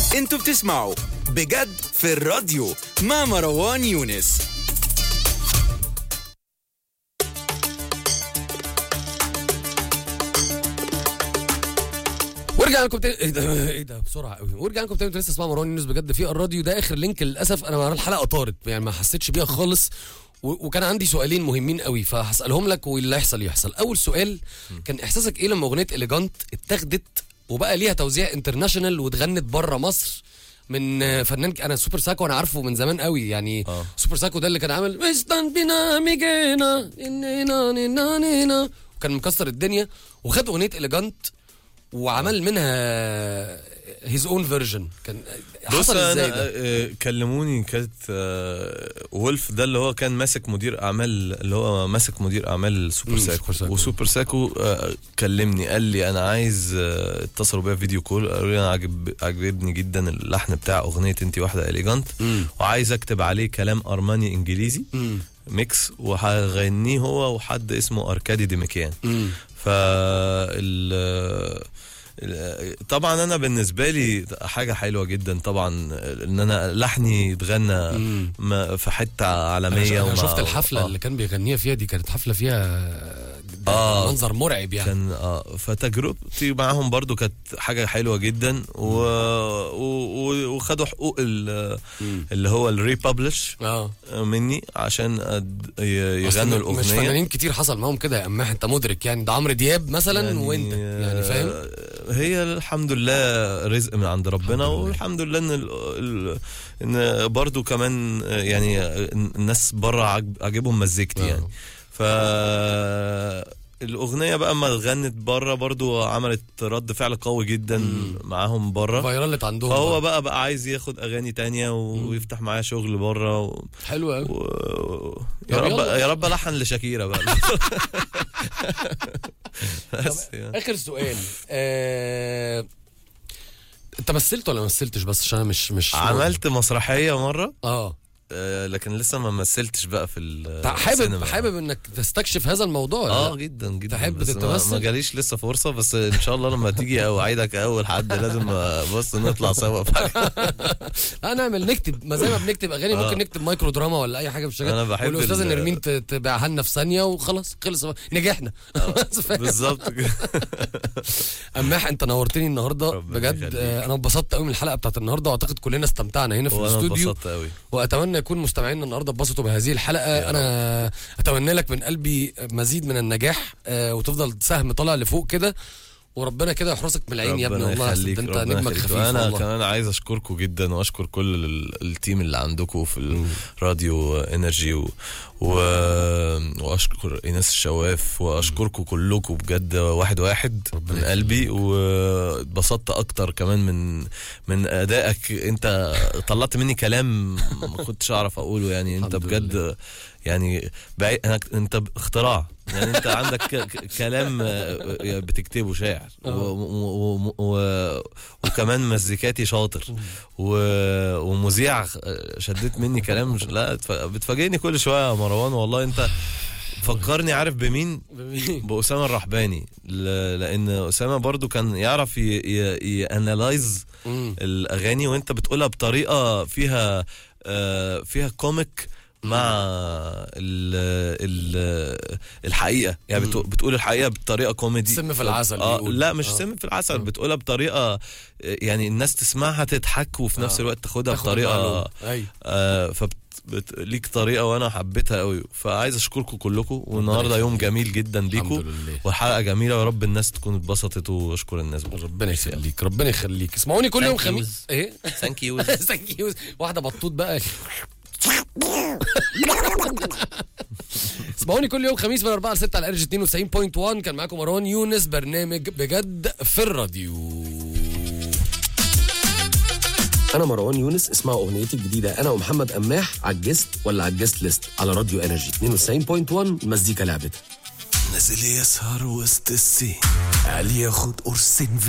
انتوا بتسمعوا بجد في الراديو مع مروان يونس ورجعنا لكم تاني ايه ده ايه ده بسرعه قوي ورجعنا لكم تاني انتوا لسه اسمعوا مروان يونس بجد في الراديو ده اخر لينك للاسف انا الحلقه طارت يعني ما حسيتش بيها خالص و- وكان عندي سؤالين مهمين قوي فهسالهم لك واللي يحصل يحصل اول سؤال كان احساسك ايه لما اغنيه اليجانت اتاخدت وبقى ليها توزيع انترناشونال واتغنت بره مصر من آه، فنان ك- انا سوبر ساكو انا عارفه من زمان قوي يعني آه. سوبر ساكو ده اللي كان عامل "Están بنا ميجينا إننا نينا نينا" وكان مكسر الدنيا وخد اغنيه اليجانت وعمل منها هيز اون فيرجن كان بص حصل انا ازاي ده؟ آه، كلموني كانت آه، وولف ده اللي هو كان ماسك مدير اعمال اللي هو ماسك مدير اعمال سوبر مم، ساكو سوبر ساكو. وسوبر ساكو آه، كلمني قال لي انا عايز آه، اتصلوا بيا فيديو كول قالوا لي انا عجب عجبني جدا اللحن بتاع اغنيه انت واحده اليجانت مم. وعايز اكتب عليه كلام ارماني انجليزي مم. ميكس وهغنيه هو وحد اسمه اركادي ديميكيان مم. فال طبعا انا بالنسبه لي حاجه حلوه جدا طبعا ان انا لحني اتغنى مم. ما- في حته عالميه انا ومع- شفت الحفله آه. اللي كان بيغنيها فيها دي كانت حفله فيها ده آه. منظر مرعب يعني كان اه فتجربتي معاهم برضو كانت حاجه حلوه جدا و... و... و... وخدوا حقوق ال... مم. اللي هو الريببلش اه مني عشان أد... ي- أصل يغنوا مش الاغنيه فنانين كتير حصل معاهم كده يا اماح انت مدرك يعني ده عمرو دياب مثلا يعني وانت يعني فاهم آه، هي الحمد لله رزق من عند ربنا الحمد لله. والحمد لله ان ال... ال... ان برضو كمان آه، يعني الناس بره عجب... عجبهم مزيكتي آه. يعني ف الاغنيه بقى اما غنت بره برضو عملت رد فعل قوي جدا مم. معاهم بره فايرالت عندهم فهو بقى. بقى بقى عايز ياخد اغاني تانية ويفتح معايا شغل بره و... حلو قوي و... يا طب رب يلا. يا رب لحن لشاكيرا بقى بس يعني. اخر سؤال آه... انت مثلت ولا ما مثلتش بس عشان أنا مش مش عملت مسرحيه مره اه آه، لكن لسه ما مثلتش بقى في ال- تع- حابب السينما. حابب انك تستكشف هذا الموضوع ولا اه لا؟ جدا جدا تحب بس ما- تتمثل؟ ما جاليش لسه فرصه بس ان شاء الله لما تيجي اوعدك اول حد لازم آه، بص نطلع سوا في حاجه لا نعمل نكتب ما زي ما بنكتب اغاني آه. ممكن نكتب مايكرو دراما ولا اي حاجه بالشكل أنا بحب والاستاذه ال- نرمين ت- تبيعها لنا في ثانيه وخلاص خلص نجحنا بس فاهم؟ بالظبط كده. اماح انت نورتني النهارده ربنا بجد يخليك. آه، انا اتبسطت قوي من الحلقه بتاعت النهارده واعتقد كلنا استمتعنا هنا في وانا الاستوديو اتبسطت قوي واتمنى يكون مستمعينا النهارده اتبسطوا بهذه الحلقه انا اتمنى لك من قلبي مزيد من النجاح آه، وتفضل سهم طالع لفوق كده وربنا كده يحرسك من العين يا ابني ربنا والله يا يخليك، أحسن. ده انت ربنا نجمك يخليك. خفيف وانا والله كمان عايز اشكركم جدا واشكر كل ال- التيم اللي عندكم في الراديو انرجي و... و... واشكر ايناس الشواف واشكركم كلكم بجد واحد واحد ربنا من قلبي واتبسطت اكتر كمان من من ادائك انت طلعت مني كلام ما كنتش اعرف اقوله يعني انت الحمد بجد يعني بعي... أنا- انت اختراع يعني انت عندك ك... ك- كلام آه، بتكتبه شاعر و... و... و... و... وكمان مزيكاتي شاطر و... ومذيع آه، شديت مني كلام مش... لا اتف- بتفاجئني كل شويه يا مروان والله انت فكرني عارف بمين بأسامة الرحباني ل... لأن أسامة برضو كان يعرف ي... ي... يانلايز مم. الأغاني وأنت بتقولها بطريقة فيها آه فيها كوميك مع ال... ال... الحقيقة يعني بتقول, بتقول الحقيقة بطريقة كوميدي سم في العسل آه بيقول. لا مش آه. سم في العسل بتقولها بطريقة آه، يعني الناس تسمعها تضحك وفي نفس آه. الوقت تاخدها تاخد بطريقة المعلومة. ايوه آه فبت بت... ليك طريقه وانا حبيتها قوي فعايز اشكركم كلكم والنهارده يوم جميل جدا بيكم الحمد لله والحلقه جميله ويا رب الناس تكون اتبسطت واشكر الناس ربنا يخليك ربنا يخليك اسمعوني كل يوم Thank خميس ايه ثانك يو ثانك يو واحده بطوط بقى اسمعوني كل يوم خميس من 4 ل 6 على ارج 92.1 كان معاكم مروان يونس برنامج بجد في الراديو انا مروان يونس اسمعوا اغنيتي الجديده انا ومحمد قماح عجزت ولا عجزت ليست على راديو انرجي 92.1 مزيكا لعبتها نازل يسهر وسط السين قال ياخد قرصين